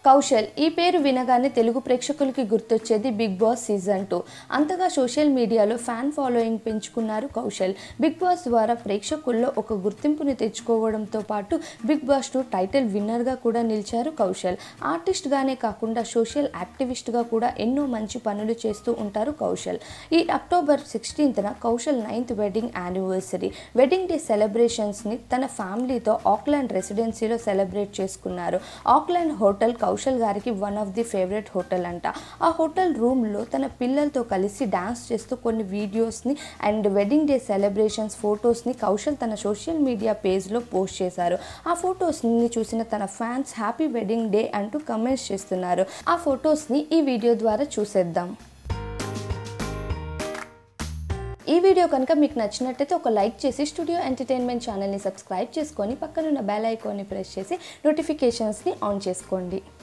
కౌశల్ ఈ పేరు వినగానే తెలుగు ప్రేక్షకులకి గుర్తొచ్చేది బిగ్ బాస్ సీజన్ టూ అంతగా సోషల్ మీడియాలో ఫ్యాన్ ఫాలోయింగ్ పెంచుకున్నారు కౌశల్ బిగ్ బాస్ ద్వారా ప్రేక్షకుల్లో ఒక గుర్తింపుని తెచ్చుకోవడంతో పాటు బిగ్ బాస్ టూ టైటిల్ విన్నర్గా కూడా నిలిచారు కౌశల్ ఆర్టిస్ట్గానే కాకుండా సోషల్ యాక్టివిస్ట్గా కూడా ఎన్నో మంచి పనులు చేస్తూ ఉంటారు కౌశల్ ఈ అక్టోబర్ సిక్స్టీన్త్న Kaushal ninth wedding anniversary wedding day సెలబ్రేషన్స్ని తన ఫ్యామిలీతో ఆక్లాండ్ రెసిడెన్సీలో సెలబ్రేట్ చేసుకున్నారు ఆక్లాండ్ హోటల్ కౌశల్ గారికి one of the favourite hotel అంట ఆ హోటల్ రూమ్లో తన పిల్లలతో కలిసి డాన్స్ చేస్తూ కొన్ని వీడియోస్ని అండ్ వెడ్డింగ్ డే సెలబ్రేషన్స్ ఫొటోస్ని కౌశల్ తన సోషల్ మీడియా పేజ్లో పోస్ట్ చేశారు ఆ ఫొటోస్ని చూసిన తన ఫ్యాన్స్ హ్యాపీ వెడ్డింగ్ డే అంటూ కమెంట్స్ చేస్తున్నారు ఆ ఫొటోస్ని ఈ వీడియో ద్వారా చూసేద్దాం ఈ వీడియో కనుక మీకు నచ్చినట్టయితే ఒక లైక్ చేసి స్టూడియో ఎంటర్టైన్మెంట్ ఛానల్ని సబ్స్క్రైబ్ చేసుకొని పక్కనున్న బెల్ ఐకాన్ని ప్రెస్ చేసి నోటిఫికేషన్స్ని ఆన్ చేసుకోండి